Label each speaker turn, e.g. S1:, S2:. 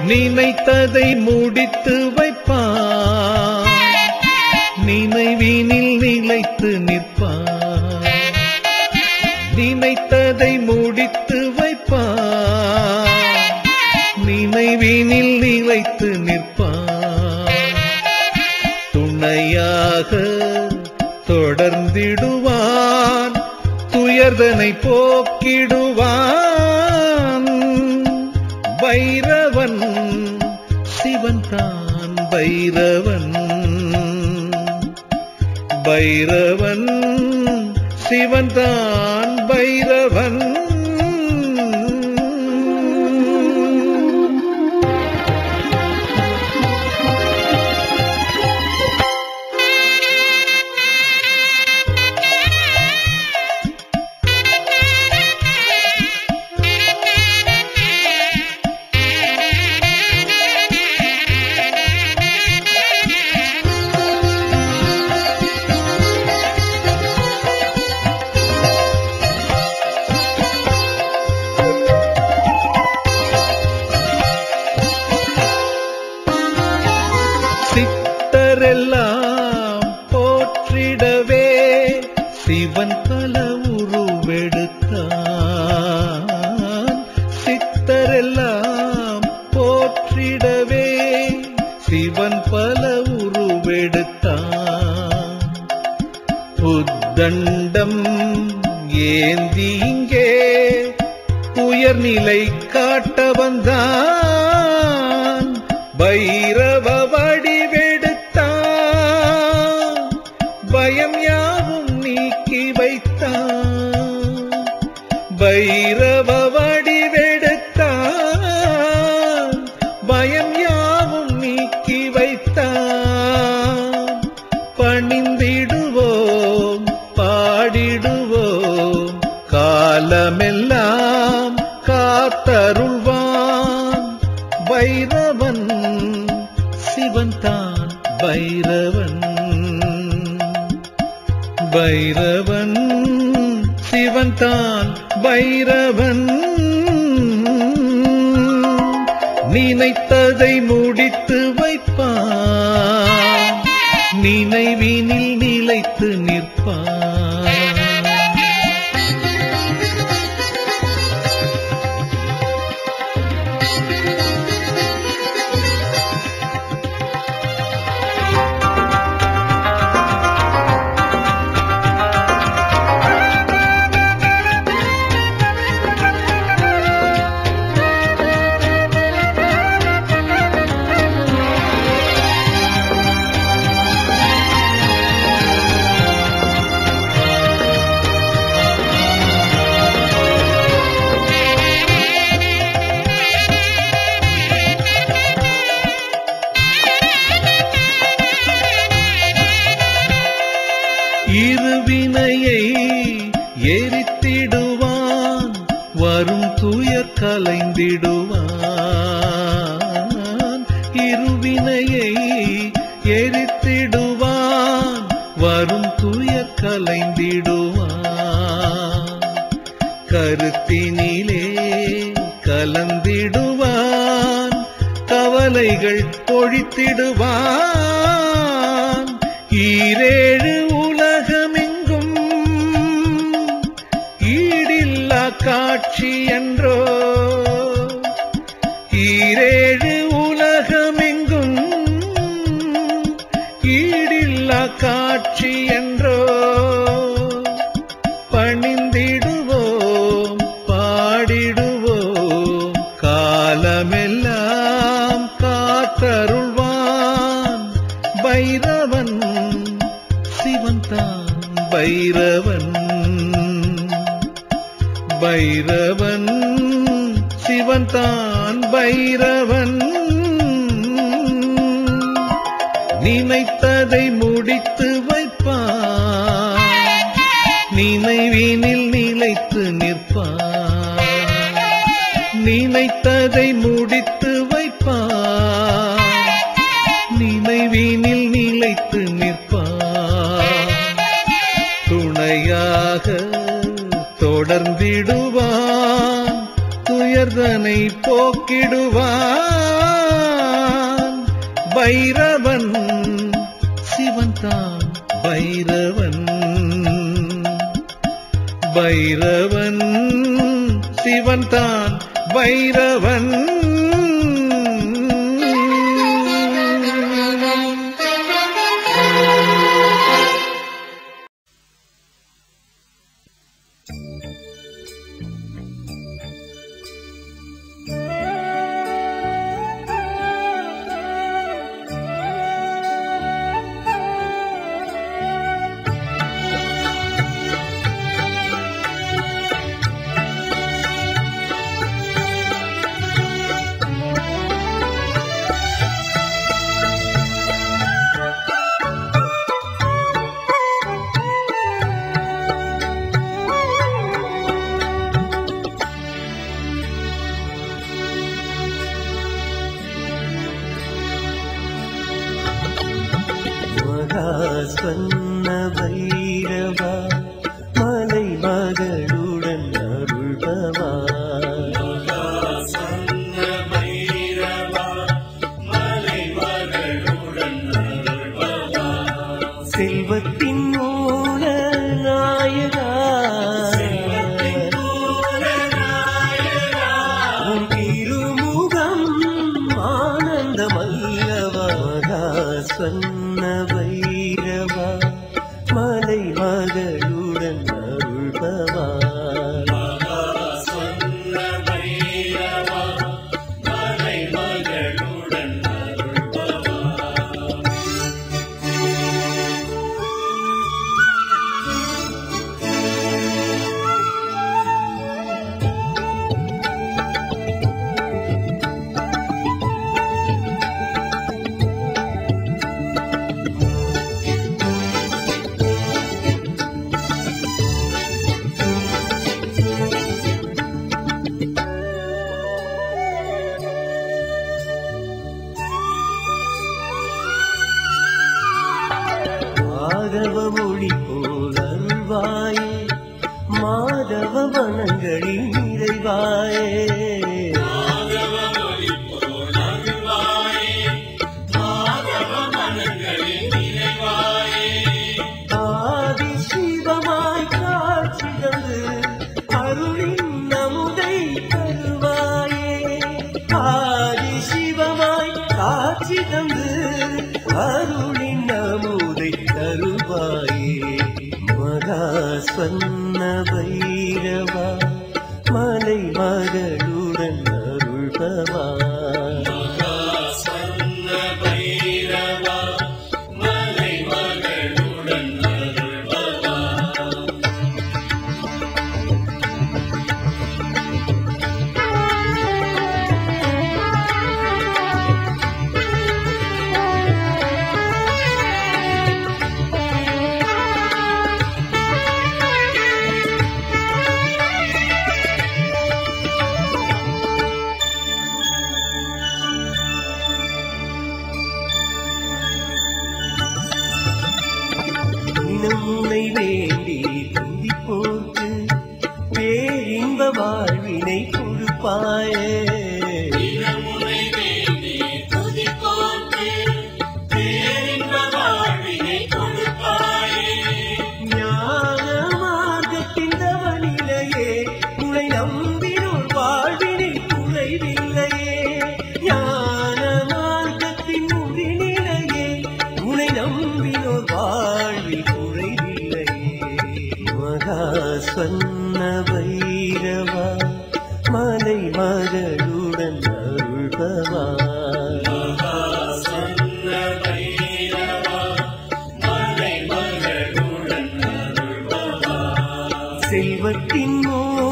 S1: நினைத்ததை முடித்து வைப்பான் நினைவினில் நிலைத்து நிற்பான் நினைத்ததை முடித்து வைப்பான் நினைவினில் நிலைத்து நிற்பான் துணையாக தொடர்ந்திடுவான் துயர்தனை போக்கிடுவான் பைரவன் சிவன் தான் பைரவன் பைரவன் சிவன் தான் பைரவன் சித்தரெல்லாம் போற்றிடவே சிவன் பல உருவெடுத்தான் சித்தரெல்லாம் போற்றிடவே சிவன் பல உருவெடுத்தான் புத்தண்டம் ஏந்தி இங்கே உயர்நிலை காட்ட வந்தான் பைரவ வடிவெடுத்தான் பயம் யாவும் நீக்கி வைத்தான் பைரவ வடிவெடுத்தான் பயம் யாவும் நீக்கி வைத்தான் பணிந்திடுவோம் பாடிடுவோம் காலமெல்லாம் காத்தருள்வான் பைரவன் சிவன் தான் பைரவன் பைரவன் சிவன் தான் பைரவன் நினைத்ததை முடித்து வைப்பான் நினைவினில் நிலைத்து நிற்பான் இருவினையை எரித்திடுவான் வரும் துயர் கலைந்திடுவான் இருவினையை எரித்திடுவான் வரும் துயர் கலைந்திடுவான் கருத்தினிலே கலந்திடுவான் கவலைகள் பொழித்திடுவான் ஈரேழு உலகமெங்கும் ஈடில்லா காட்சி என்றோ ஈரேழு உலகமெங்கும் ஈடில்லா காட்சி என்றோ பணிந்திடுவோம் பாடிடுவோம் காலமெல்லாம் காத்தருள்வான் பைரவன் சிவன் தான் பைரவன் பைரவன் சிவன் தான் பைரவன் நினைத்ததை முடித்து வைப்பான் நினைவினில் நிலைத்து நிற்பான் நினைத்ததை முடித்து வைப்பான் நினைவினில் நிலைத்து நிற்பான் துணையாக தொடர்ந்திடுவான் துயர்தனை போக்கிடுவான் பைரவன் சிவன் தான் பைரவன் பைரவன் சிவன் தான் பைரவன்
S2: மகாஸ்வன்ன பைரவா மலை மகளுடன் அருள்பவா செல்வத்தின் மூல நாயகா உன் திருமுகம் ஆனந்தமல்லவா சொன்ன வைரவா மலை மகளுடன் அருள்பவா மாதவ மொழி போல் அருள்வாயே மாதவ வனங்களில் நிறைவாயே ஆதி சிவமாய் காட்சி தந்து அருளின் நமுதை தருவாயே ஆதி சிவமாய் காட்சி தந்து அருளின் நமுதை தருவாயே மகா சொன்ன பைரவா மலை மகளுடன் அருள்பவா தினம் உன்னை வேண்டி துதிப்போர்க்கு பேரின்ப வாழ்வினை கொடுப்பாயே ஞான மார்க்கத்தின் தவநிலையே உனை நம்பினோர் வாழ்வினில் குறைவில்லையே ஞான மார்க்கத்தின் முடிநிலையே உனை நம்பினோர் வாழ்வில் குறைவில்லையே மகா சொன்ன வைரவா மலை மகளுடன் அருள்பவா செல்வத்தின் மூல